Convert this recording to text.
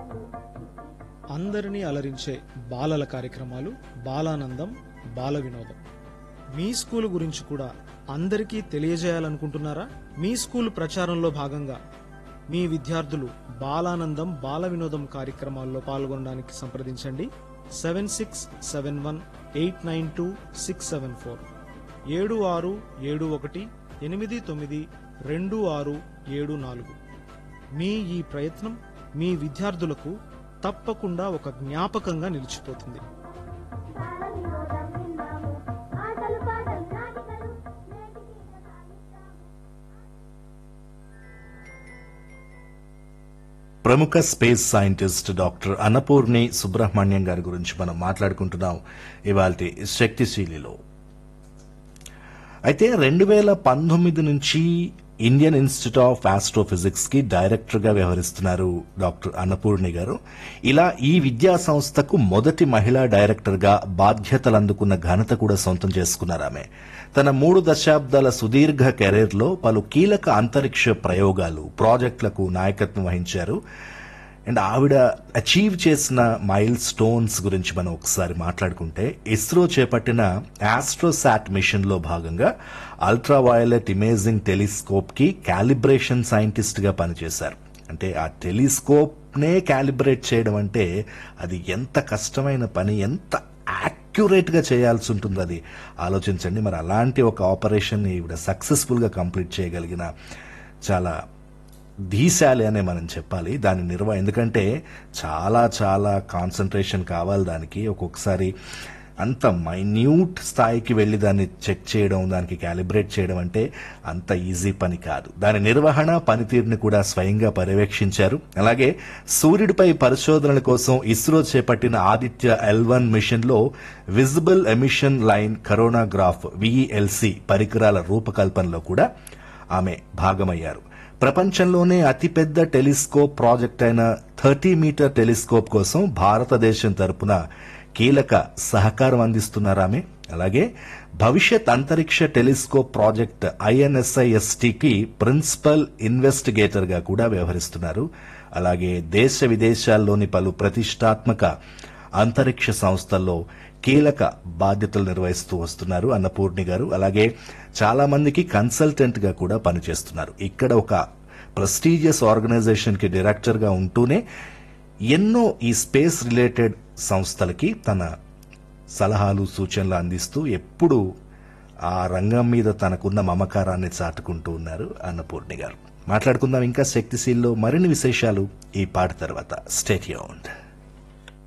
అందరినీ అలరించే బాలల కార్యక్రమాలు బాలానందం బాల వినోదం మీ స్కూల్ గురించి కూడా అందరికీ తెలియజేయాలనుకుంటున్నారా మీ స్కూల్ ప్రచారంలో భాగంగా మీ విద్యార్థులు బాలానందం బాల వినోదం కార్యక్రమాల్లో పాల్గొనడానికి సంప్రదించండి seven six seven one eight nine two six seven four ఏడు ఆరు ఏడు ఒకటి ఎనిమిది తొమ్మిది రెండు ఆరు ఏడు నాలుగు మీ ఈ ప్రయత్నం మీ విద్యార్థులకు తప్పకుండా ఒక జ్ఞాపకంగా నిలిచిపోతుంది బాలవినోదం విన్నాము ఆటలు పాటలు నాటికలు నేటికి సాగిస్తాము ప్రముఖ space scientist doctor Annapurni Subrahmanyam గారి గురించి మనం మాట్లాడుకుంటున్నాం ఇవాళ శక్తిశీలిలో అయితే రెండు వేల పంతొమ్మిది నుంచి ఇండియన్ ఇన్స్టిట్యూట్ ఆఫ్ ఆస్ట్రోఫిజిక్స్ కి డైరెక్టర్ గా వ్యవహరిస్తున్నారు డాక్టర్ అన్నపూర్ణి గారు ఇలా ఈ విద్యా సంస్థకు మొదటి మహిళా డైరెక్టర్ గా బాధ్యతలు అందుకున్న ఘనత కూడా సొంతం చేసుకున్నారు ఆమె తన మూడు దశాబ్దాల సుదీర్ఘ కెరీర్ లో పలు కీలక అంతరిక్ష ప్రయోగాలు ప్రాజెక్టులకు నాయకత్వం వహించారు అండ్ ఆవిడ అచీవ్ చేసిన మైల్ స్టోన్స్ గురించి మనం ఒకసారి మాట్లాడుకుంటే ఇస్రో చేపట్టిన ఆస్ట్రోసాట్ మిషన్ లో భాగంగా అల్ట్రా వయలెట్ ఇమేజింగ్ టెలిస్కోప్ కి క్యాలిబ్రేషన్ సైంటిస్ట్ గా పనిచేశారు అంటే ఆ టెలిస్కోప్ నే క్యాలిబ్రేట్ చేయడం అంటే అది ఎంత కష్టమైన పని ఎంత యాక్యురేట్ గా చేయాల్సి ఉంటుంది అది ఆలోచించండి మరి అలాంటి ఒక ఆపరేషన్ ఈవిడ సక్సెస్ఫుల్ గా కంప్లీట్ చేయగలిగిన చాలా ధీశాలి అనే మనం చెప్పాలి దాని నిర్వ ఎందుకంటే చాలా చాలా కాన్సన్ట్రేషన్ కావాలి దానికి ఒక్కొక్కసారి అంత మైన్యూట్ స్థాయికి వెళ్ళి దాన్ని చెక్ చేయడం దానికి క్యాలిబ్రేట్ చేయడం అంటే అంత ఈజీ పని కాదు దాని నిర్వహణ పనితీరుని కూడా స్వయంగా పర్యవేక్షించారు అలాగే సూర్యుడిపై పరిశోధనల కోసం ఇస్రో చేపట్టిన ఆదిత్య ఎల్ వన్ మిషన్ లో visible emission line coronagraph VELC పరికరాల రూపకల్పనలో కూడా ఆమె భాగమయ్యారు ప్రపంచంలోనే అతిపెద్ద టెలిస్కోప్ ప్రాజెక్ట్ అయిన థర్టీ మీటర్ టెలిస్కోప్ కోసం భారతదేశం తరపున కీలక సహకారం అందిస్తున్నారు ఆమె అలాగే భవిష్యత్ అంతరిక్ష టెలిస్కోప్ ప్రాజెక్ట్ ఐఎన్ఎస్ఐఎస్టికి ప్రిన్సిపల్ ఇన్వెస్టిగేటర్ గా కూడా వ్యవహరిస్తున్నారు అలాగే దేశ విదేశాల్లోని పలు ప్రతిష్టాత్మక అంతరిక్ష సంస్థల్లో కీలక బాధ్యతలు నిర్వహిస్తూ వస్తున్నారు అన్నపూర్ణి గారు అలాగే చాలా మందికి కన్సల్టెంట్ గా కూడా పనిచేస్తున్నారు ఇక్కడ ఒక ప్రెస్టీజియస్ ఆర్గనైజేషన్ కి డైరెక్టర్ గా ఉంటూనే ఎన్నో ఈ స్పేస్ రిలేటెడ్ సంస్థలకి తన సలహాలు సూచనలు అందిస్తూ ఎప్పుడూ ఆ రంగం మీద తనకున్న మమకారాన్ని చాటుకుంటూ ఉన్నారు అన్నపూర్ణి గారు మాట్లాడుకుందాం ఇంకా శక్తిశీల్లో మరిన్ని విశేషాలు ఈ పాట తర్వాత స్టేట్ యూన్డ్